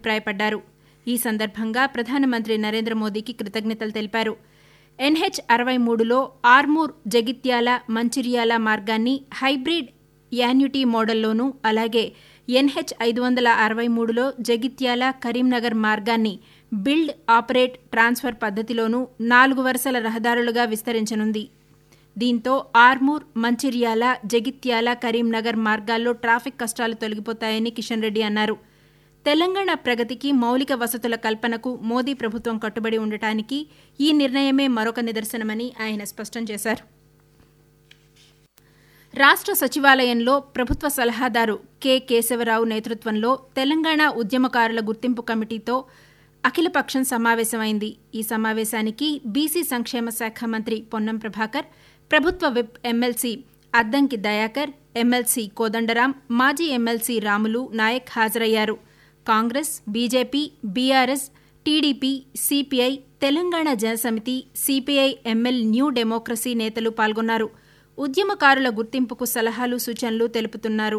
అభిప్రాయపడ్డారు ఈ సందర్భంగా ప్రధానమంత్రి నరేంద్ర మోదీకి కృతజ్ఞతలు తెలిపారు ఎన్హెచ్ అరవై మూడులో ఆర్మూర్ జగిత్యాల మంచిర్యాల మార్గాన్ని హైబ్రిడ్ యాన్యుటీ మోడల్లోనూ అలాగే ఎన్హెచ్ ఐదు వందల అరవై మూడులో జగిత్యాల కరీంనగర్ మార్గాన్ని బిల్డ్ ఆపరేట్ ట్రాన్స్ఫర్ పద్ధతిలోనూ నాలుగు వరుసల రహదారులుగా విస్తరించనుంది దీంతో ఆర్మూర్ మంచిర్యాల జగిత్యాల కరీంనగర్ మార్గాల్లో ట్రాఫిక్ కష్టాలు తొలగిపోతాయని కిషన్ రెడ్డి అన్నారు తెలంగాణ ప్రగతికి మౌలిక వసతుల కల్పనకు మోదీ ప్రభుత్వం కట్టుబడి ఉండటానికి ఈ నిర్ణయమే మరొక నిదర్శనమని ఆయన స్పష్టం చేశారు రాష్ట్ర సచివాలయంలో ప్రభుత్వ సలహాదారు కె కేశవరావు నేతృత్వంలో తెలంగాణ ఉద్యమకారుల గుర్తింపు కమిటీతో అఖిలపక్షం సమావేశమైంది ఈ సమావేశానికి బీసీ సంక్షేమ శాఖ మంత్రి పొన్నం ప్రభాకర్ ప్రభుత్వ whip MLC Addanki Dayakar MLC Kodandaram మాజీ ఎమ్మెల్సీ రాములు నాయక్ హాజరయ్యారు Congress BJP BRS TDP CPI Telangana Janasamithi CPI ML new democracy నేతలు పాల్గొన్నారు ఉద్యమకారుల గుర్తింపుకు సలహాలు సూచనలు తెలుపుతున్నారు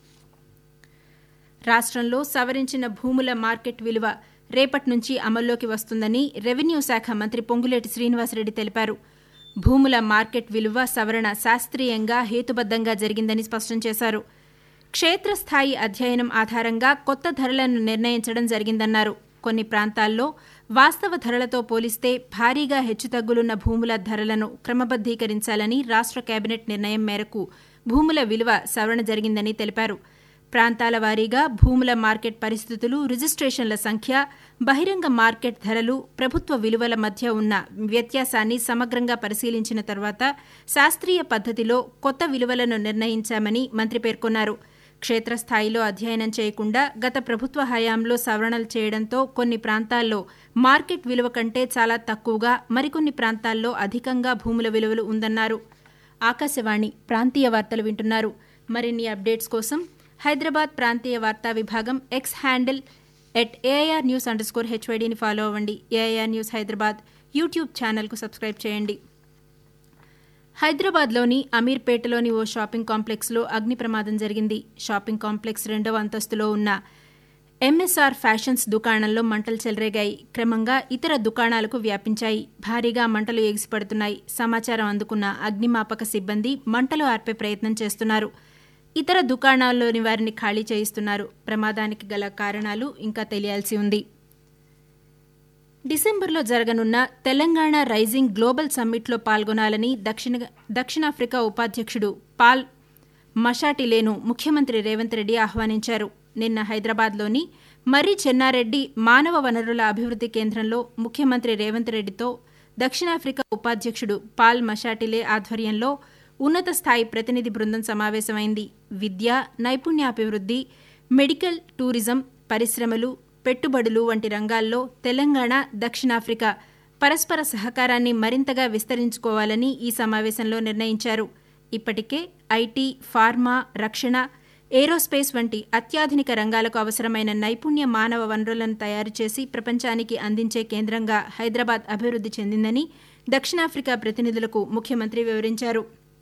రాష్ట్రంలో సవరించిన భూముల మార్కెట్ విలువ రేపటి నుంచి అమల్లోకి వస్తుందని రెవెన్యూ శాఖ మంత్రి పొంగులేటి శ్రీనివాసరెడ్డి తెలిపారు భూముల మార్కెట్ విలువ సవరణ శాస్త్రీయంగా హేతుబద్దంగా జరిగిందని స్పష్టం చేశారు క్షేత్రస్థాయి అధ్యయనం ఆధారంగా కొత్త ధరలను నిర్ణయించడం జరిగిందన్నారు కొన్ని ప్రాంతాల్లో వాస్తవ ధరలతో పోలిస్తే భారీగా హెచ్చుతగ్గులున్న భూముల ధరలను క్రమబద్దీకరించాలని రాష్ట్ర కేబినెట్ నిర్ణయం మేరకు భూముల విలువ సవరణ జరిగిందని తెలిపారు ప్రాంతాల వారీగా భూముల మార్కెట్ పరిస్థితులు రిజిస్ట్రేషన్ల సంఖ్య బహిరంగ మార్కెట్ ధరలు ప్రభుత్వ విలువల మధ్య ఉన్న వ్యత్యాసాన్ని సమగ్రంగా పరిశీలించిన తర్వాత శాస్త్రీయ పద్దతిలో కొత్త విలువలను నిర్ణయించామని మంత్రి పేర్కొన్నారు క్షేత్రస్థాయిలో అధ్యయనం చేయకుండా గత ప్రభుత్వ హయాంలో సవరణలు చేయడంతో కొన్ని ప్రాంతాల్లో మార్కెట్ విలువ కంటే చాలా తక్కువగా మరికొన్ని ప్రాంతాల్లో అధికంగా భూముల విలువలు ఉందన్నారు ఆకాశవాణి ప్రాంతీయ వార్తలు వింటున్నారు మరిన్ని అప్డేట్స్ కోసం హైదరాబాద్ ప్రాంతీయ వార్తా విభాగం X handle at AIR news underscore హెచ్వైడీని ఫాలో అవ్వండి ఏఐఆర్ న్యూస్ హైదరాబాద్ యూట్యూబ్ ఛానల్కు సబ్స్క్రైబ్ చేయండి హైదరాబాద్లోని అమీర్పేటలోని ఓ షాపింగ్ కాంప్లెక్స్లో అగ్ని ప్రమాదం జరిగింది షాపింగ్ కాంప్లెక్స్ రెండవ అంతస్తులో ఉన్న ఎంఎస్ఆర్ ఫ్యాషన్స్ దుకాణంలో మంటలు చెలరేగాయి క్రమంగా ఇతర దుకాణాలకు వ్యాపించాయి భారీగా మంటలు ఎగిసిపడుతున్నాయి సమాచారం అందుకున్న అగ్నిమాపక సిబ్బంది మంటలు ఆర్పే ప్రయత్నం చేస్తున్నారు ఇతర దుకాణాల్లోని వారిని ఖాళీ చేయిస్తున్నారు ప్రమాదానికి గల కారణాలు ఇంకా తెలియాల్సి ఉంది డిసెంబర్లో జరగనున్న తెలంగాణ రైజింగ్ గ్లోబల్ సమ్మిట్లో పాల్గొనాలని దక్షిణ దక్షిణాఫ్రికా ఉపాధ్యక్షుడు పాల్ మషాటిలేను ముఖ్యమంత్రి రేవంత్ రెడ్డి ఆహ్వానించారు నిన్న హైదరాబాద్లోని మర్రి చెన్నారెడ్డి మానవ వనరుల అభివృద్ధి కేంద్రంలో ముఖ్యమంత్రి రేవంత్ రెడ్డితో దక్షిణాఫ్రికా ఉపాధ్యక్షుడు పాల్ మషాటిలే ఆధ్వర్యంలో ఉన్నత స్థాయి ప్రతినిధి బృందం సమావేశమైంది విద్య నైపుణ్యాభివృద్ధి మెడికల్ టూరిజం పరిశ్రమలు పెట్టుబడులు వంటి రంగాల్లో తెలంగాణ దక్షిణాఫ్రికా పరస్పర సహకారాన్ని మరింతగా విస్తరించుకోవాలని ఈ సమావేశంలో నిర్ణయించారు ఇప్పటికే ఐటీ ఫార్మా రక్షణ ఏరోస్పేస్ వంటి అత్యాధునిక రంగాలకు అవసరమైన నైపుణ్య మానవ వనరులను తయారు చేసి ప్రపంచానికి అందించే కేంద్రంగా హైదరాబాద్ అభివృద్ధి చెందిందని దక్షిణాఫ్రికా ప్రతినిధులకు ముఖ్యమంత్రి వివరించారు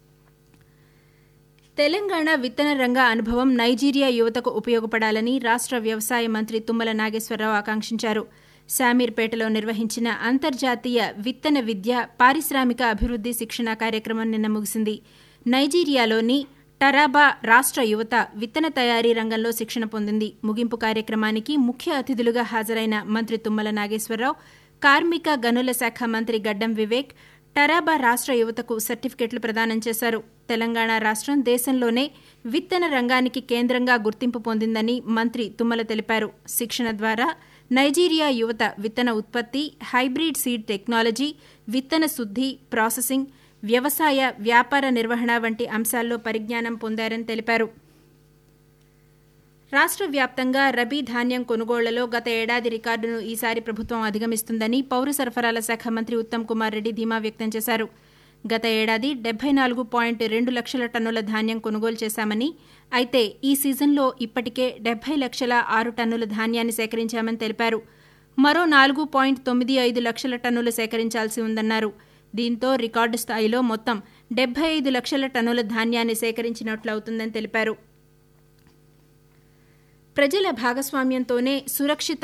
తెలంగాణ విత్తన రంగ అనుభవం నైజీరియా యువతకు ఉపయోగపడాలని రాష్ట్ర వ్యవసాయ మంత్రి తుమ్మల నాగేశ్వరరావు ఆకాంక్షించారు శామీర్పేటలో నిర్వహించిన అంతర్జాతీయ విత్తన విద్య పారిశ్రామిక అభివృద్ధి శిక్షణ కార్యక్రమం నిన్న ముగిసింది నైజీరియాలోని టరాబా రాష్ట్ర యువత విత్తన తయారీ రంగంలో శిక్షణ పొందింది ముగింపు కార్యక్రమానికి ముఖ్య అతిథులుగా హాజరైన మంత్రి తుమ్మల నాగేశ్వరరావు కార్మిక గనుల శాఖ మంత్రి గడ్డం వివేక్ టరాబా రాష్ట్ర యువతకు సర్టిఫికెట్లు ప్రదానం చేశారు తెలంగాణ రాష్ట్రం దేశంలోనే విత్తన రంగానికి కేంద్రంగా గుర్తింపు పొందిందని మంత్రి తుమ్మల తెలిపారు శిక్షణ ద్వారా నైజీరియా యువత విత్తన ఉత్పత్తి హైబ్రిడ్ సీడ్ టెక్నాలజీ విత్తన శుద్ధి ప్రాసెసింగ్ వ్యవసాయ వ్యాపార నిర్వహణ వంటి అంశాల్లో పరిజ్ఞానం పొందారని తెలిపారు రాష్ట్ర వ్యాప్తంగా రబీ ధాన్యం కొనుగోళ్లలో గత ఏడాది రికార్డును ఈసారి ప్రభుత్వం అధిగమిస్తుందని పౌర సరఫరాల శాఖ మంత్రి ఉత్తమ్ కుమార్ రెడ్డి ధీమా వ్యక్తం చేశారు గత ఏడాది డెబ్బై నాలుగు పాయింట్ రెండు లక్షల టన్నుల ధాన్యం కొనుగోలు చేశామని అయితే ఈ సీజన్లో ఇప్పటికే డెబ్బై లక్షల ఆరు టన్నుల ధాన్యాన్ని సేకరించామని తెలిపారు మరో నాలుగు పాయింట్ తొమ్మిది ఐదు లక్షల టన్నులు సేకరించాల్సి ఉందన్నారు దీంతో రికార్డు స్థాయిలో మొత్తం డెబ్బై ఐదు లక్షల టన్నుల ధాన్యాన్ని సేకరించినట్లవుతుందని తెలిపారు ప్రజల భాగస్వామ్యంతోనే సురక్షిత